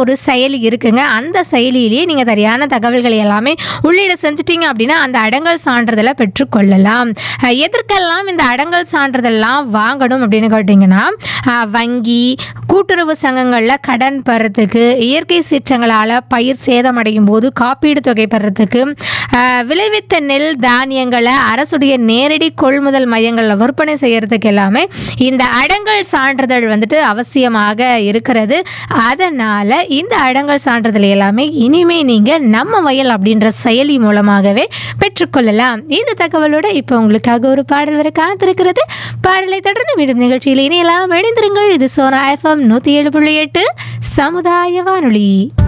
ஒரு செயலி இருக்குங்க அந்த செயலியிலேயே நீங்கள் சரியான தகவல்களை எல்லாமே உள்ளிட செஞ்சிட்டீங்க அப்படின்னா அந்த அடங்கல் சான்றிதழை பெற்றுக்கொள்ளலாம் அஹ் எதற்கெல்லாம் இந்த அடங்கல் சான்றிதழ்லாம் வாங்கணும் அப்படின்னு கேட்டிங்கன்னா அஹ் வங்கி கூட்டுறவு சங்கங்களில் கடன் பெறத்துக்கு இயற்கை சீற்றங்களால் பயிர் சேதமடையும் போது காப்பீடு தொகை பெறத்துக்கு அஹ் விளைவித்த நெல் தானியங்களை அரசுடைய நேரடி கொள்முதல் மையங்களில் விற்பனை செய்யறதுக்கு எல்லாமே இந்த அடங்கல் சான்றிதழ் வந்துட்டு அவசியமாக இருக்கிறது அதனால் இந்த அடங்கல் சான்றிதழ் எல்லாமே இனிமே நீங்கள் நம்ம வயல் அப்படின்ற செயலி மூலமாகவே பெற்றுக்கொள்ளலாம் இந்த தகவலோட இப்போ உங்களுக்காக ஒரு பாடல் வர காத்திருக்கிறது பாடலை தொடர்ந்து மீண்டும் நிகழ்ச்சியில் இணையலாம் இணைந்திருங்கள் இது சோனா எஃப்எம் நூற்றி ஏழு புள்ளி எட்டு சமுதாய வானொலி